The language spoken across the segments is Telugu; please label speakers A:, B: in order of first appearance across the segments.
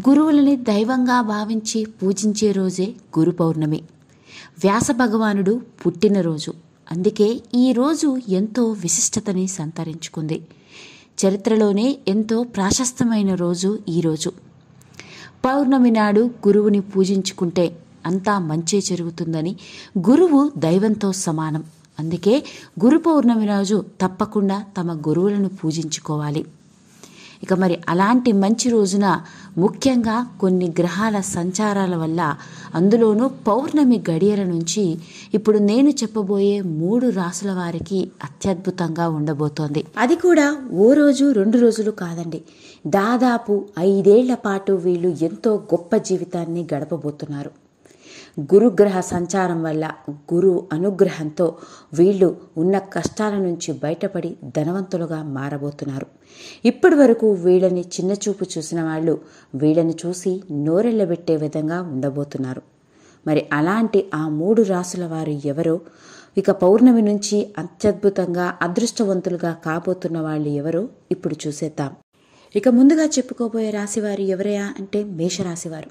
A: గురువులని దైవంగా భావించి పూజించే రోజే గురు పౌర్ణమి వ్యాస భగవానుడు పుట్టినరోజు అందుకే ఈ రోజు ఎంతో విశిష్టతని సంతరించుకుంది చరిత్రలోనే ఎంతో ప్రాశస్తమైన రోజు ఈరోజు పౌర్ణమి నాడు గురువుని పూజించుకుంటే అంతా మంచే జరుగుతుందని గురువు దైవంతో సమానం అందుకే గురు పౌర్ణమి రోజు తప్పకుండా తమ గురువులను పూజించుకోవాలి ఇక మరి అలాంటి మంచి రోజున ముఖ్యంగా కొన్ని గ్రహాల సంచారాల వల్ల అందులోనూ పౌర్ణమి గడియల నుంచి ఇప్పుడు నేను చెప్పబోయే మూడు రాసుల వారికి అత్యద్భుతంగా ఉండబోతోంది అది కూడా ఓ రోజు రెండు రోజులు కాదండి దాదాపు ఐదేళ్ల పాటు వీళ్ళు ఎంతో గొప్ప జీవితాన్ని గడపబోతున్నారు గురుగ్రహ సంచారం వల్ల గురు అనుగ్రహంతో వీళ్ళు ఉన్న కష్టాల నుంచి బయటపడి ధనవంతులుగా మారబోతున్నారు ఇప్పటి వరకు వీళ్ళని చిన్నచూపు చూసిన వాళ్ళు వీళ్ళని చూసి నోరెళ్ళబెట్టే విధంగా ఉండబోతున్నారు మరి అలాంటి ఆ మూడు రాసుల వారు ఎవరో ఇక పౌర్ణమి నుంచి అత్యద్భుతంగా అదృష్టవంతులుగా కాబోతున్న వాళ్ళు ఎవరో ఇప్పుడు చూసేద్దాం ఇక ముందుగా చెప్పుకోబోయే రాశివారు ఎవరయ్యా అంటే మేషరాశివారు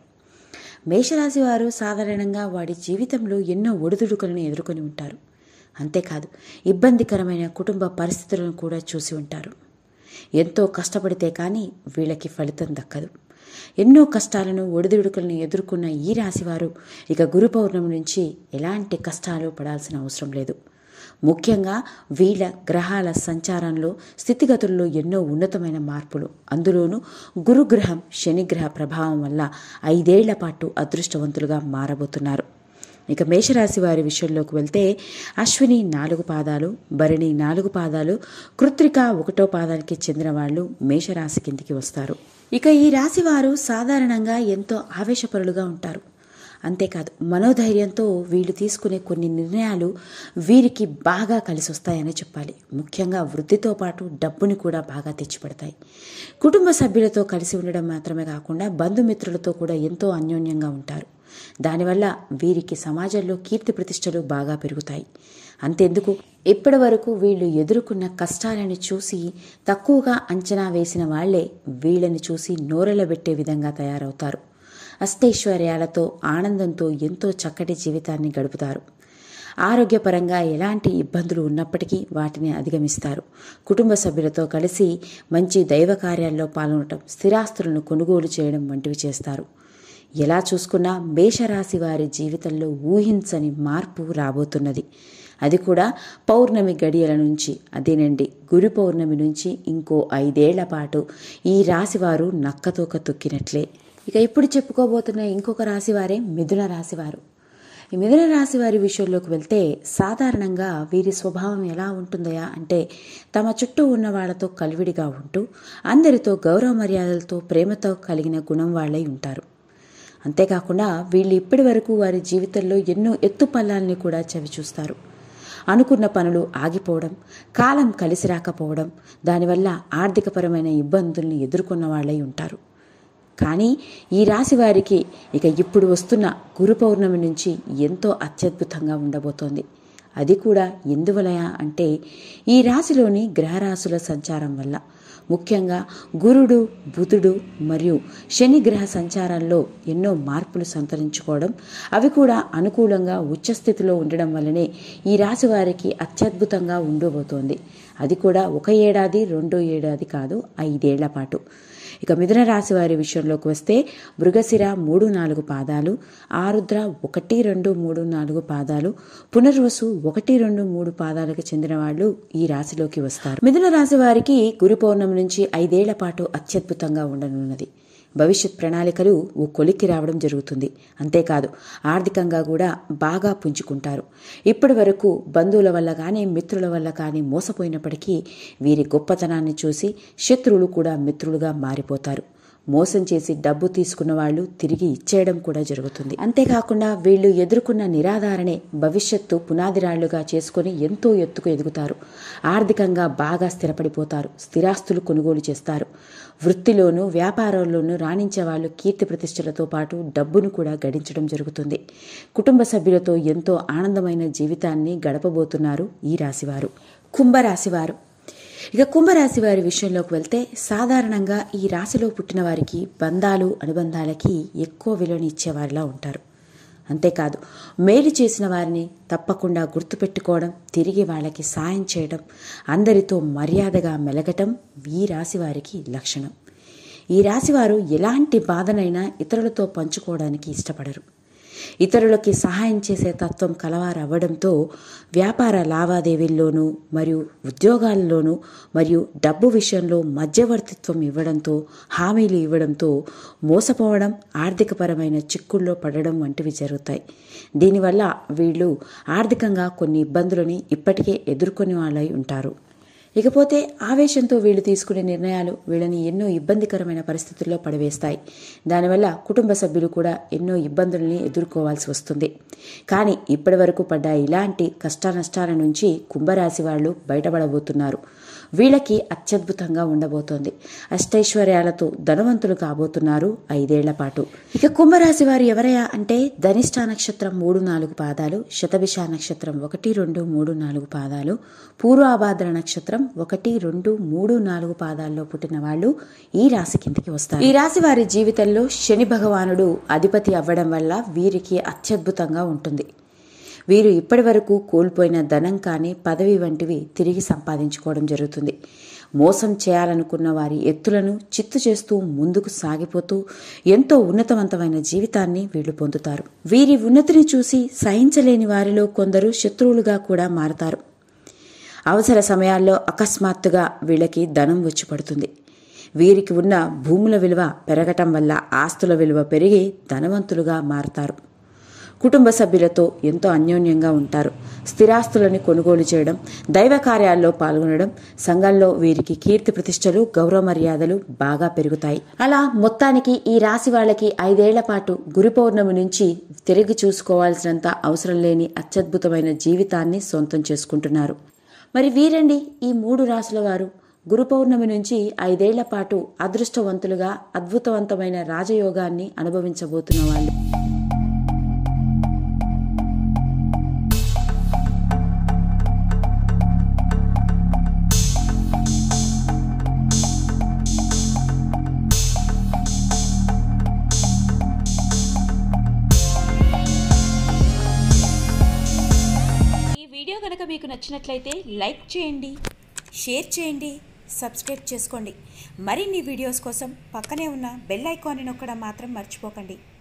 A: మేషరాశి వారు సాధారణంగా వాడి జీవితంలో ఎన్నో ఒడిదుడుకులను ఎదుర్కొని ఉంటారు అంతేకాదు ఇబ్బందికరమైన కుటుంబ పరిస్థితులను కూడా చూసి ఉంటారు ఎంతో కష్టపడితే కానీ వీళ్ళకి ఫలితం దక్కదు ఎన్నో కష్టాలను ఒడిదుడుకులను ఎదుర్కొన్న ఈ రాశివారు ఇక గురు పౌర్ణమి నుంచి ఎలాంటి కష్టాలు పడాల్సిన అవసరం లేదు ముఖ్యంగా వీళ్ళ గ్రహాల సంచారంలో స్థితిగతుల్లో ఎన్నో ఉన్నతమైన మార్పులు అందులోనూ గురుగ్రహం శనిగ్రహ ప్రభావం వల్ల ఐదేళ్ల పాటు అదృష్టవంతులుగా మారబోతున్నారు ఇక మేషరాశి వారి విషయంలోకి వెళ్తే అశ్విని నాలుగు పాదాలు భరణి నాలుగు పాదాలు కృత్రిక ఒకటో పాదానికి చెందిన వాళ్ళు మేషరాశి కిందికి వస్తారు ఇక ఈ రాశి వారు సాధారణంగా ఎంతో ఆవేశపరులుగా ఉంటారు అంతేకాదు మనోధైర్యంతో వీళ్ళు తీసుకునే కొన్ని నిర్ణయాలు వీరికి బాగా కలిసి వస్తాయని చెప్పాలి ముఖ్యంగా వృద్ధితో పాటు డబ్బుని కూడా బాగా తెచ్చిపెడతాయి కుటుంబ సభ్యులతో కలిసి ఉండడం మాత్రమే కాకుండా బంధుమిత్రులతో కూడా ఎంతో అన్యోన్యంగా ఉంటారు దానివల్ల వీరికి సమాజంలో కీర్తి ప్రతిష్టలు బాగా పెరుగుతాయి అంతెందుకు ఇప్పటి వరకు వీళ్ళు ఎదుర్కొన్న కష్టాలను చూసి తక్కువగా అంచనా వేసిన వాళ్లే వీళ్ళని చూసి నోరెలబెట్టే విధంగా తయారవుతారు అష్టైశ్వర్యాలతో ఆనందంతో ఎంతో చక్కటి జీవితాన్ని గడుపుతారు ఆరోగ్యపరంగా ఎలాంటి ఇబ్బందులు ఉన్నప్పటికీ వాటిని అధిగమిస్తారు కుటుంబ సభ్యులతో కలిసి మంచి దైవ కార్యాల్లో పాల్గొనటం స్థిరాస్తులను కొనుగోలు చేయడం వంటివి చేస్తారు ఎలా చూసుకున్నా మేషరాశి వారి జీవితంలో ఊహించని మార్పు రాబోతున్నది అది కూడా పౌర్ణమి గడియల నుంచి అదేనండి గురు పౌర్ణమి నుంచి ఇంకో ఐదేళ్ల పాటు ఈ రాశివారు నక్కతోక తొక్కినట్లే ఇక ఇప్పుడు చెప్పుకోబోతున్న ఇంకొక రాశివారే మిథున రాశివారు ఈ మిథున రాశి వారి విషయంలోకి వెళ్తే సాధారణంగా వీరి స్వభావం ఎలా ఉంటుందయా అంటే తమ చుట్టూ ఉన్న వాళ్లతో కలివిడిగా ఉంటూ అందరితో గౌరవ మర్యాదలతో ప్రేమతో కలిగిన గుణం వాళ్ళై ఉంటారు అంతేకాకుండా వీళ్ళు ఇప్పటి వరకు వారి జీవితంలో ఎన్నో ఎత్తుపల్లాల్ని కూడా చవిచూస్తారు అనుకున్న పనులు ఆగిపోవడం కాలం కలిసి రాకపోవడం దానివల్ల ఆర్థికపరమైన ఇబ్బందుల్ని ఎదుర్కొన్న వాళ్ళై ఉంటారు కానీ ఈ రాశి వారికి ఇక ఇప్పుడు వస్తున్న గురు పౌర్ణమి నుంచి ఎంతో అత్యద్భుతంగా ఉండబోతోంది అది కూడా ఎందువలయ అంటే ఈ రాశిలోని గ్రహరాశుల సంచారం వల్ల ముఖ్యంగా గురుడు బుధుడు మరియు శని గ్రహ సంచారాల్లో ఎన్నో మార్పులు సంతరించుకోవడం అవి కూడా అనుకూలంగా ఉచ్చస్థితిలో ఉండడం వల్లనే ఈ రాశి వారికి అత్యద్భుతంగా ఉండబోతోంది అది కూడా ఒక ఏడాది రెండో ఏడాది కాదు ఐదేళ్ల పాటు ఇక మిథున రాశి వారి విషయంలోకి వస్తే మృగశిర మూడు నాలుగు పాదాలు ఆరుద్ర ఒకటి రెండు మూడు నాలుగు పాదాలు పునర్వసు ఒకటి రెండు మూడు పాదాలకు చెందిన వాళ్ళు ఈ రాశిలోకి వస్తారు మిథున రాశి వారికి గురు పౌర్ణమి నుంచి ఐదేళ్ల పాటు అత్యద్భుతంగా ఉండనున్నది భవిష్యత్ ప్రణాళికలు ఓ కొలిక్కి రావడం జరుగుతుంది అంతేకాదు ఆర్థికంగా కూడా బాగా పుంజుకుంటారు ఇప్పటి వరకు బంధువుల వల్ల కానీ మిత్రుల వల్ల కానీ మోసపోయినప్పటికీ వీరి గొప్పతనాన్ని చూసి శత్రువులు కూడా మిత్రులుగా మారిపోతారు మోసం చేసి డబ్బు తీసుకున్న వాళ్ళు తిరిగి ఇచ్చేయడం కూడా జరుగుతుంది అంతేకాకుండా వీళ్ళు ఎదుర్కొన్న నిరాధారణే భవిష్యత్తు పునాదిరాళ్లుగా చేసుకుని ఎంతో ఎత్తుకు ఎదుగుతారు ఆర్థికంగా బాగా స్థిరపడిపోతారు స్థిరాస్తులు కొనుగోలు చేస్తారు వృత్తిలోనూ వ్యాపారంలోనూ రాణించే వాళ్ళు కీర్తి ప్రతిష్టలతో పాటు డబ్బును కూడా గడించడం జరుగుతుంది కుటుంబ సభ్యులతో ఎంతో ఆనందమైన జీవితాన్ని గడపబోతున్నారు ఈ రాశివారు కుంభరాశివారు ఇక కుంభరాశి వారి విషయంలోకి వెళ్తే సాధారణంగా ఈ రాశిలో పుట్టిన వారికి బంధాలు అనుబంధాలకి ఎక్కువ విలువని ఇచ్చేవారిలా ఉంటారు అంతేకాదు మేలు చేసిన వారిని తప్పకుండా గుర్తుపెట్టుకోవడం తిరిగి వాళ్ళకి సాయం చేయడం అందరితో మర్యాదగా మెలగటం ఈ రాశి వారికి లక్షణం ఈ రాశివారు ఎలాంటి బాధనైనా ఇతరులతో పంచుకోవడానికి ఇష్టపడరు ఇతరులకి సహాయం చేసే తత్వం కలవారు అవ్వడంతో వ్యాపార లావాదేవీల్లోనూ మరియు ఉద్యోగాల్లోనూ మరియు డబ్బు విషయంలో మధ్యవర్తిత్వం ఇవ్వడంతో హామీలు ఇవ్వడంతో మోసపోవడం ఆర్థికపరమైన చిక్కుల్లో పడడం వంటివి జరుగుతాయి దీనివల్ల వీళ్ళు ఆర్థికంగా కొన్ని ఇబ్బందులని ఇప్పటికే ఎదుర్కొని వాళ్ళై ఉంటారు ఇకపోతే ఆవేశంతో వీళ్ళు తీసుకునే నిర్ణయాలు వీళ్ళని ఎన్నో ఇబ్బందికరమైన పరిస్థితుల్లో పడివేస్తాయి దానివల్ల కుటుంబ సభ్యులు కూడా ఎన్నో ఇబ్బందుల్ని ఎదుర్కోవాల్సి వస్తుంది కానీ ఇప్పటి వరకు పడ్డ ఇలాంటి కష్టానష్టాల నుంచి కుంభరాశి వాళ్ళు బయటపడబోతున్నారు వీళ్ళకి అత్యద్భుతంగా ఉండబోతోంది అష్టైశ్వర్యాలతో ధనవంతులు కాబోతున్నారు ఐదేళ్ల పాటు ఇక కుంభరాశి వారు ఎవరయ్యా అంటే ధనిష్ట నక్షత్రం మూడు నాలుగు పాదాలు శతభిష నక్షత్రం ఒకటి రెండు మూడు నాలుగు పాదాలు పూర్వాభాద్ర నక్షత్రం ఒకటి రెండు మూడు నాలుగు పాదాల్లో పుట్టిన వాళ్ళు ఈ రాశి కిందికి వస్తారు ఈ రాశి వారి జీవితంలో శని భగవానుడు అధిపతి అవ్వడం వల్ల వీరికి అత్యద్భుతంగా ఉంటుంది వీరు ఇప్పటి వరకు కోల్పోయిన ధనం కానీ పదవి వంటివి తిరిగి సంపాదించుకోవడం జరుగుతుంది మోసం చేయాలనుకున్న వారి ఎత్తులను చిత్తు చేస్తూ ముందుకు సాగిపోతూ ఎంతో ఉన్నతవంతమైన జీవితాన్ని వీళ్ళు పొందుతారు వీరి ఉన్నతిని చూసి సహించలేని వారిలో కొందరు శత్రువులుగా కూడా మారతారు అవసర సమయాల్లో అకస్మాత్తుగా వీళ్ళకి ధనం వచ్చి పడుతుంది వీరికి ఉన్న భూముల విలువ పెరగటం వల్ల ఆస్తుల విలువ పెరిగి ధనవంతులుగా మారతారు కుటుంబ సభ్యులతో ఎంతో అన్యోన్యంగా ఉంటారు స్థిరాస్తులని కొనుగోలు చేయడం దైవ కార్యాల్లో పాల్గొనడం సంఘంలో వీరికి కీర్తి ప్రతిష్టలు గౌరవ మర్యాదలు బాగా పెరుగుతాయి అలా మొత్తానికి ఈ రాశి వాళ్ళకి ఐదేళ్ల పాటు గురు పౌర్ణమి నుంచి తిరిగి చూసుకోవాల్సినంత అవసరం లేని అత్యద్భుతమైన జీవితాన్ని సొంతం చేసుకుంటున్నారు మరి వీరండి ఈ మూడు రాసుల వారు గురు పౌర్ణమి నుంచి ఐదేళ్ల పాటు అదృష్టవంతులుగా అద్భుతవంతమైన రాజయోగాన్ని అనుభవించబోతున్న వాళ్ళు
B: ఈ వీడియో కనుక మీకు నచ్చినట్లయితే లైక్ చేయండి షేర్ చేయండి సబ్స్క్రైబ్ చేసుకోండి మరిన్ని వీడియోస్ కోసం పక్కనే ఉన్న బెల్ ఐకాన్ని నొక్కడం మాత్రం మర్చిపోకండి